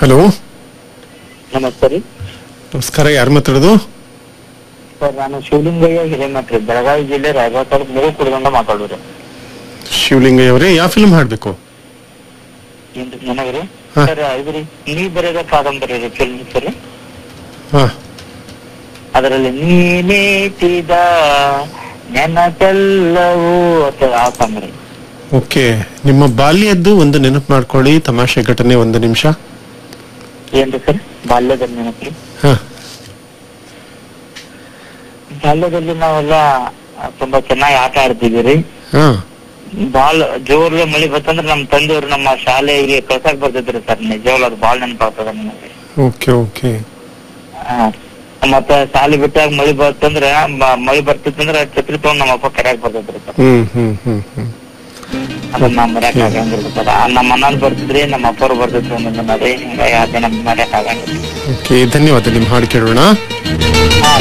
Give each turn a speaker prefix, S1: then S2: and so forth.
S1: Hello
S2: ನಮಸ್ತೆ ರೀ
S1: ನಮಸ್ಕಾರ ಯಾರು ಮಾತಾಡೋದು
S2: ಸರ್ ನಾನು ಶಿವಲಿಂಗಯ್ಯ ಹಿರೇಮಠ ರೀ ಬೆಳಗಾವಿ ಜಿಲ್ಲೆ ರಾಯಬಾಗ್ ತಾಲೂಕು ಮೂರು ಕುಡ್ದಿಂದ ಮಾತಾಡೋರಿ
S1: ಶಿವಲಿಂಗಯ್ಯ ಅವರೇ ಯಾವ ಫಿಲ್ಮ್ ಹಾಡ್ಬೇಕು
S2: ಏನ್ರಿ ನನಗ್ರಿ
S1: ಹಾ.
S2: ಸರ್ ಇದ್ರಿ ನೀ ಬರೆದ ಕಾದಂಬರಿ ರೀ ಫಿಲ್ಮ್ ಸರ್
S1: ಹಾ
S2: ಅದರಲ್ಲಿ ನೀನೇತಿದ ನೆನಪೆಲ್ಲವೂ ಅಂತ ಆ ಸಾಂಗ್ ರೀ
S1: ಓಕೆ ನಿಮ್ಮ ಬಾಲ್ಯದ್ದು ಒಂದು ನೆನಪು ಮಾಡ್ಕೊಳ್ಳಿ ತಮಾಷೆ ಘಟನೆ ಒಂದು ನಿಮಿಷ
S2: ಏನ್ರಿ ಸರ್ ಬಾಲ್ಯದ ನೆನಪು ರೀ
S1: ಹಾ
S2: ಬಾಲ್ಯದಲ್ಲಿ ನಾವೆಲ್ಲ ತುಂಬಾ ಚೆನ್ನಾಗಿ ಆಟ ಆಡ್ತಿದ್ವಿ ರೀ
S1: ಹಾ
S2: ಬಾಲ್ ಜೋರ್ಗೆ ಮಳಿ ಬರ್ತಂದ್ರೆ ನಮ್ ತಂದೆಯವ್ರು ನಮ್ಮ ಶಾಲೆಗೆ ಕಳ್ಸಕ್ ಬರ್ತಿದ್ರಿ ಸರ್ ನಿಜವಾಗ್ಲೂ ಅದು ಬಾಳ್ ನೆನಪಾಗ್ತದ ನನಗೆ
S1: ಓಕೆ ಓಕೆ
S2: ಆ, ಮತ್ತೆ ಶಾಲೆ ಬಿಟ್ಟಾಗ ಮಳಿ ಬರ್ತಂದ್ರ ಮ- ಮಳಿ ಬರ್ತಿತ್ತಂದ್ರ ಛತ್ರಿ ತಗೊಂಡ್ ನಮ್ಮ ಅಪ್ಪ ಕರ್ಯಾಕ್ ಬರ್ತಿದ್ರಿ ಸರ್
S1: ಹ್ಮ್ ಹ್ಮ್ ಹ್ಮ್ ಹ್ಮ್
S2: ಅದನ್ನ ನಾವ್ ಮರ್ಯಾಕ್ ಆಗಂಗಿಲ್ಲ ಸರ್ ಆ, ನಮ್ಮ ಅಣ್ಣನ್ ಬರ್ತಿದ್ರಿ ನಮ್ಮ ಅಪ್ಪರು ಬರ್ತಿದ್ರು ಒಂದೊಂದ್ ದಿನ ರೀ ಹಿಂಗಾಗಿ ಅದನ್ನ ಮರ್ಯಾಕ್ ಆಗಂಗಿಲ್ಲ
S1: ಓಕೆ ಧನ್ಯವಾದ ನಿಮ್ಮ ಹಾಡು ಕೇಳೋಣ
S2: ಹಾ